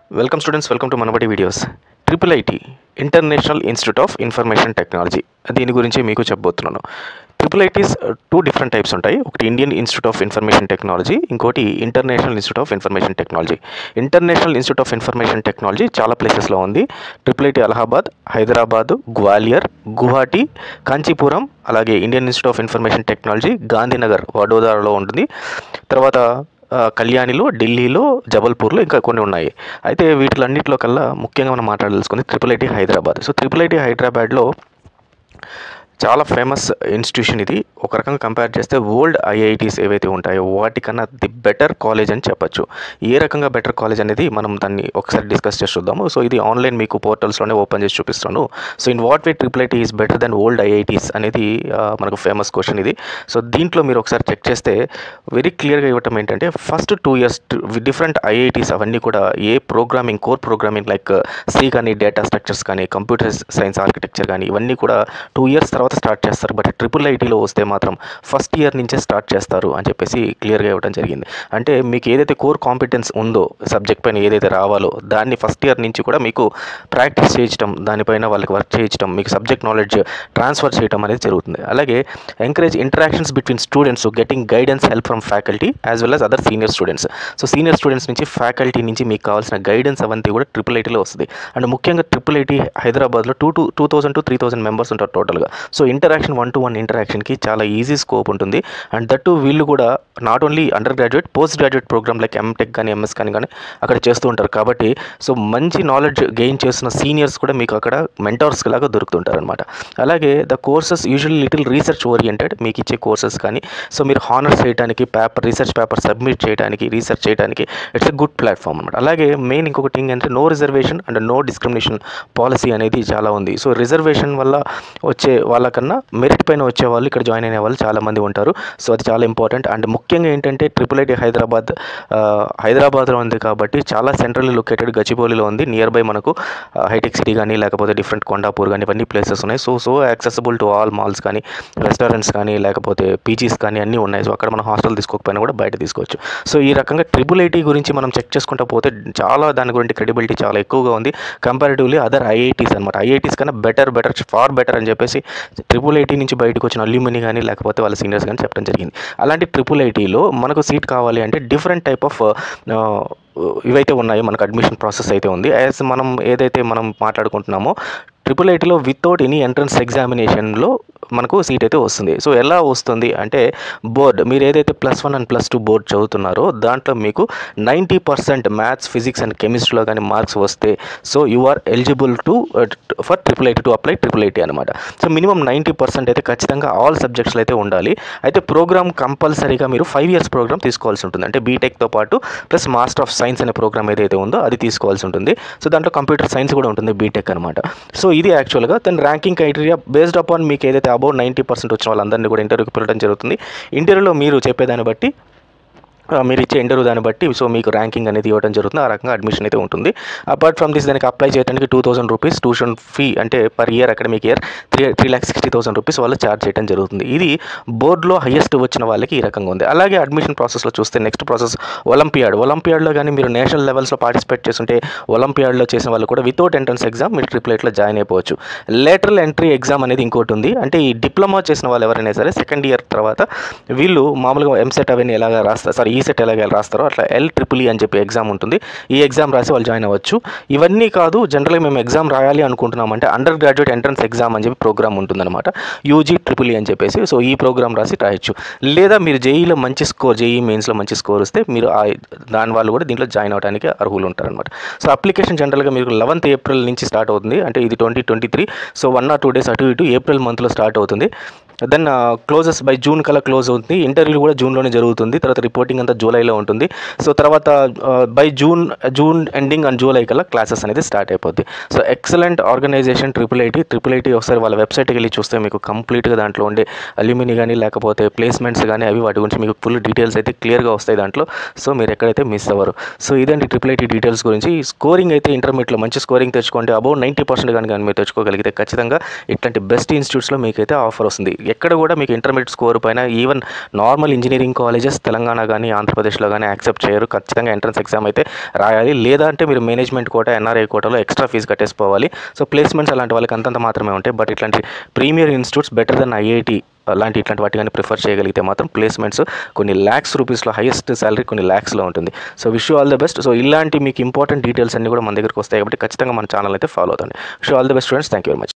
welcome students welcome to Manabadi videos triple IT international institute of information technology దీని గురించి మీకు చెప్పబోతున్నాను triple ITs two different types ఉంటాయి ఒకటి Indian institute of information technology ఇంకోటి international institute of information technology international institute of information technology చాలా ప్లేసెస్లో ఉంది ట్రిపుల్ ఐటీ అలహాబాద్ హైదరాబాద్ గ్వాలియర్ గువాహటి కాంచీపురం అలాగే Indian institute of information technology Gandhinagar వడోదరాలో ఉంటుంది తర్వాత ఆ, కళ్యాణిలో ఢిల్లీలో జబల్పూర్లో ఇంకా కొన్ని ఉన్నాయి అయితే వీటిలన్నింటిలో కల్లా ముఖ్యంగా మనం మాట్లాడాల్సుకుంది triple IT Hyderabad so triple IT హైదరాబాద్లో చాలా ఫేమస్ ఇన్స్టిట్యూషన్ ఇది ఒక రకంగా కంపేర్ చేస్తే ఓల్డ్ ఐఐటీస్ ఏవైతే ఉంటాయో వాటికన్నా ది బెటర్ కాలేజ్ అని చెప్పొచ్చు ఏ రకంగా బెటర్ కాలేజ్ అనేది మనం దాన్ని ఒకసారి డిస్కస్ చేసి చూద్దాము సో ఇది ఆన్లైన్ మీకు పోర్టల్స్లోనే ఓపెన్ చేసి చూపిస్తాను so in what way triple IT is better than old IITs అనేది ఆ, మనకు ఫేమస్ క్వశ్చన్ ఇది సో దీంట్లో మీరు ఒకసారి చెక్ చేస్తే వెరీ క్లియర్గా ఇవ్వటం ఏంటంటే first two years different IITs అవన్నీ కూడా ఏ programming core programming like C కానీ డేటా స్ట్రక్చర్స్ కానీ కంప్యూటర్ సైన్స్ ఆర్కిటెక్చర్ కానీ ఇవన్నీ కూడా టూ ఇయర్స్ తర్వాత స్టార్ట్ చేస్తారు బట్ ట్రిపుల్ ఐటీలో వస్తే మాత్రం ఫస్ట్ ఇయర్ నుంచే స్టార్ట్ చేస్తారు అని చెప్పేసి క్లియర్గా ఇవ్వడం జరిగింది అంటే మీకు ఏదైతే కోర్ కాంపిటెన్స్ ఉందో సబ్జెక్ట్ పైన ఏదైతే రావాలో దాన్ని ఫస్ట్ ఇయర్ నుంచి కూడా మీకు ప్రాక్టీస్ చేయించడం దానిపైన వాళ్ళకి వర్క్ చేయించడం మీకు సబ్జెక్ట్ నాలెడ్జ్ ట్రాన్స్ఫర్ చేయడం అనేది జరుగుతుంది అలాగే encourage interactions between students getting guidance help from faculty as well as other senior students so senior students నుంచి ఫ్యాకల్టీ నుంచి మీకు కావాల్సిన గైడెన్స్ అవంతా కూడా ట్రిపుల్ ఐటీలో వస్తుంది అండ్ ముఖ్యంగా ట్రిపుల్ ఐటీ హైదరాబాద్లో two two two thousand to three thousand members ఉంటారు టోటల్గా so interaction one to one ఇంటరాక్షన్కి చాలా ఈజీ స్కోప్ ఉంటుంది అండ్ దట్టు వీళ్ళు కూడా not only undergraduate postgraduate program like MTech కానీ ఎంఎస్ కానీ కానీ అక్కడ చేస్తూ ఉంటారు కాబట్టి సో మంచి నాలెడ్జ్ గెయిన్ చేస్తున్న సీనియర్స్ కూడా మీకు అక్కడ మెంటర్స్ లాగా దొరుకుతుంటారు అనమాట అలాగే the courses usually little research oriented మీకు ఇచ్చే కోర్సెస్ కానీ సో మీరు హానర్స్ చేయడానికి పేపర్ రీసెర్చ్ పేపర్ సబ్మిట్ చేయడానికి రీసెర్చ్ చేయడానికి ఇట్స్ ఎ గుడ్ ప్లాట్ఫామ్ అనమాట అలాగే మెయిన్ ఇంకొకటి థింగ్ అంటే no reservation and no discrimination policy అనేది చాలా ఉంది సో రిజర్వేషన్ వల్ల వచ్చే వాళ్ళకన్నా మెరిట్ పైన వచ్చే వాళ్ళు ఇక్కడ జాయిన్ అయిన వాళ్ళు చాలా మంది ఉంటారు సో అది చాలా ఇంపార్టెంట్ అండ్ ముఖ్యంగా ఏంటంటే ట్రిపుల్ ఐటీ హైదరాబాద్ ఆ, హైదరాబాద్లో ఉంది కాబట్టి చాలా సెంట్రల్లీ లొకేటెడ్ గచ్చిబౌలిలో ఉంది నియర్ బై మనకు హైటెక్ సిటీ కానీ లేకపోతే డిఫరెంట్ కొండాపూర్ కానీ ఇవన్నీ ప్లేసెస్ ఉన్నాయి so so accessible to all malls కానీ రెస్టారెంట్స్ కానీ లేకపోతే పీజీస్ కానీ అన్నీ ఉన్నాయి సో అక్కడ మనం హాస్టల్ తీసుకోకపోయినా కూడా బయట తీసుకోవచ్చు సో ఈ రకంగా ట్రిపుల్ ఐటీ గురించి మనం చెక్ చేసుకుంటా పోతే చాలా దాని గురించి క్రెడిబిలిటీ చాలా ఎక్కువగా ఉంది కంపారిటివ్లీ అదర్ ఐఐటీస్ అనమాట ఐఐటీస్ కన్నా బెటర్ బెటర్ ఫార్ బెటర్ అని చెప్పేసి ట్రిపుల్ ఐటీ నుంచి బయటకు వచ్చిన అల్యూమిని కానీ లేకపోతే వాళ్ళ సీనియర్స్ కానీ చెప్పడం జరిగింది అలాంటి ట్రిపుల్ ఐటీలో మనకు సీట్ కావాలి అంటే డిఫరెంట్ టైప్ ఆఫ్ ఇవైతే ఉన్నాయి మనకు అడ్మిషన్ ప్రాసెస్ అయితే ఉంది యాజ్ మనం ఏదైతే మనం మాట్లాడుకుంటున్నామో ట్రిపుల్ ఐటీలో వితౌట్ ఎనీ ఎంట్రన్స్ ఎగ్జామినేషన్లో మనకు సీట్ అయితే వస్తుంది సో ఎలా వస్తుంది అంటే బోర్డ్ మీరు ఏదైతే plus one and plus two board చదువుతున్నారో దాంట్లో మీకు ninety percent maths physics and కెమిస్ట్రీలో కానీ మార్క్స్ వస్తే so you are eligible to for triple IT to apply triple IT అనమాట సో మినిమం నైంటీ పర్సెంట్ అయితే ఖచ్చితంగా ఆల్ సబ్జెక్ట్స్లో అయితే ఉండాలి అయితే ప్రోగ్రామ్ కంపల్సరీగా మీరు ఫైవ్ ఇయర్స్ ప్రోగ్రామ్ తీసుకోవాల్సి ఉంటుంది అంటే బీటెక్తో పాటు ప్లస్ మాస్టర్ ఆఫ్ సైన్స్ అనే ప్రోగ్రామ్ ఏదైతే ఉందో అది తీసుకోవాల్సి ఉంటుంది సో దాంట్లో కంప్యూటర్ సైన్స్ కూడా ఉంటుంది బీటెక్ అనమాట సో ఇది యాక్చువల్గా దాని ర్యాంకింగ్ క్రైటీరియా బేస్డ్ అపాన్ మీకు ఏదైతే అబౌట్ నైంటీ పర్సెంట్ వచ్చిన వాళ్ళందరినీ కూడా ఇంటర్వ్యూకి పిలవడం జరుగుతుంది ఇంటర్వ్యూలో మీరు చెప్పేదాన్ని బట్టి ఆ, మీరు ఇచ్చే ఇంటర్వ్యూ దాన్ని బట్టి సో మీకు ర్యాంకింగ్ అనేది ఇవ్వడం జరుగుతుంది ఆ రకంగా అడ్మిషన్ అయితే ఉంటుంది అపార్ట్ ఫ్రమ్ దిస్ దానికి అప్లై చేయడానికి two thousand rupees tuition fee అంటే per year academic year three three lakh sixty thousand rupees వాళ్ళు ఛార్జ్ చేయడం జరుగుతుంది ఇది బోర్డులో హైయెస్ట్ వచ్చిన వాళ్ళకి ఈ రకంగా ఉంది అలాగే అడ్మిషన్ ప్రాసెస్లో చూస్తే నెక్స్ట్ ప్రాసెస్ ఒలింపియాడ్ ఒలింపియాడ్లో కానీ మీరు నేషనల్ లెవెల్స్లో పార్టిసిపేట్ చేస్తుంటే ఒలింపియాడ్లో చేసిన వాళ్ళు కూడా వితౌట్ ఎంట్రన్స్ ఎగ్జామ్ మీరు ట్రిపుల్ ఎయిట్లో జాయిన్ అయిపోవచ్చు లేటరల్ ఎంట్రీ ఎగ్జామ్ అనేది ఇంకోటి ఉంది అంటే ఈ డిప్లొమా చేసిన వాళ్ళు ఎవరైనా సరే సెకండ్ ఇయర్ తర్వాత వీళ్ళు మామూలుగా ఎంసెట్ అవన్నీ ఎలాగ రాస్తారు సారీ ఈ సెట్ ఎలాగ రాస్తారో అట్లా ఎల్ ట్రిపుల్ ఈ అని చెప్పి ఎగ్జామ్ ఉంటుంది ఈ ఎగ్జామ్ రాసి వాళ్ళు జాయిన్ అవ్వచ్చు ఇవన్నీ కాదు జనరల్గా మేము ఎగ్జామ్ రాయాలి అనుకుంటున్నామంటే అండర్ గ్రాడ్యుయేట్ ఎంట్రన్స్ ఎగ్జామ్ అని చెప్పి ప్రోగ్రామ్ ఉంటుందన్నమాట యూజీ ట్రిపుల్ ఈ అని చెప్పేసి సో ఈ ప్రోగ్రామ్ రాసి రాయొచ్చు లేదా మీరు జేఈలో మంచి స్కోర్ జేఈ మెయిన్స్లో మంచి స్కోర్ వస్తే మీరు ఆ దాని వాళ్ళు కూడా దీంట్లో జాయిన్ అవడానికి అర్హులు ఉంటారనమాట సో అప్లికేషన్ జనరల్గా మీకు లెవెన్త్ ఏప్రిల్ నుంచి స్టార్ట్ అవుతుంది అంటే ఇది twenty twenty three so one or two days అటు ఇటు ఏప్రిల్ మంత్లో స్టార్ట్ అవుతుంది దెన్ క్లోజెస్ బై జూన్ కల్లా క్లోజ్ అవుతుంది ఇంటర్వ్యూ కూడా జూన్లోనే జరుగుతుంది తర్వాత రిపోర్టింగ్ అంతా జూలైలో ఉంటుంది సో తర్వాత by June June ending and July కల్లా క్లాసెస్ అనేది స్టార్ట్ అయిపోద్ది so excellent organization triple IT triple IT ఒకసారి వాళ్ళ వెబ్సైట్కి వెళ్ళి చూస్తే మీకు కంప్లీట్గా దాంట్లో ఉండే అల్యూమిని కానీ లేకపోతే ప్లేస్మెంట్స్ కానీ అవి వాటి గురించి మీకు ఫుల్ డీటెయిల్స్ అయితే క్లియర్గా వస్తాయి దాంట్లో సో మీరు ఎక్కడైతే మిస్ అవ్వరు సో ఇదండి ట్రిపుల్ ఐటీ డీటెయిల్స్ గురించి స్కోరింగ్ అయితే ఇంటర్మీడియట్లో మంచి స్కోరింగ్ తెచ్చుకోండి అబౌట్ నైంటీ పర్సెంట్ కానీ కానీ మీరు తెచ్చుకోగలిగితే ఖచ్చితంగా ఇట్లాంటి బెస్ట్ ఇన్స్టిట్యూట్స్లో మీకైతే ఆఫర్ వస్తుంది ఎక్కడ కూడా మీకు ఇంటర్మీడియట్ స్కోర్ పైన even normal engineering colleges Telangana కానీ ఆంధ్రప్రదేశ్లో కానీ యాక్సెప్ట్ చేయరు ఖచ్చితంగా ఎంట్రన్స్ ఎగ్జామ్ అయితే రాయాలి లేదా అంటే మీరు మేనేజ్మెంట్ కోట ఎన్ఆర్ఐ కోటలో ఎక్స్ట్రా ఫీజు కట్టేసుకోవాలి సో ప్లేస్మెంట్స్ అలాంటి వాళ్ళకి అంతంత మాత్రమే ఉంటాయి బట్ ఇట్లాంటి premier institutes better than IIT అలాంటి ఇట్లాంటి వాటి కానీ ప్రిఫర్ చేయగలిగితే మాత్రం ప్లేస్మెంట్స్ కొన్ని ల్యాక్స్ రూపీస్లో హైయెస్ట్ శాలరీ కొన్ని ల్యాక్స్లో ఉంటుంది so wish all the best so ఇలాంటి మీకు ఇంపార్టెంట్ డీటెయిల్స్ అన్ని కూడా మన దగ్గరకు వస్తాయి కాబట్టి ఖచ్చితంగా మన ఛానల్ అయితే ఫాలో అవుతుంది wish all the best students thank you very much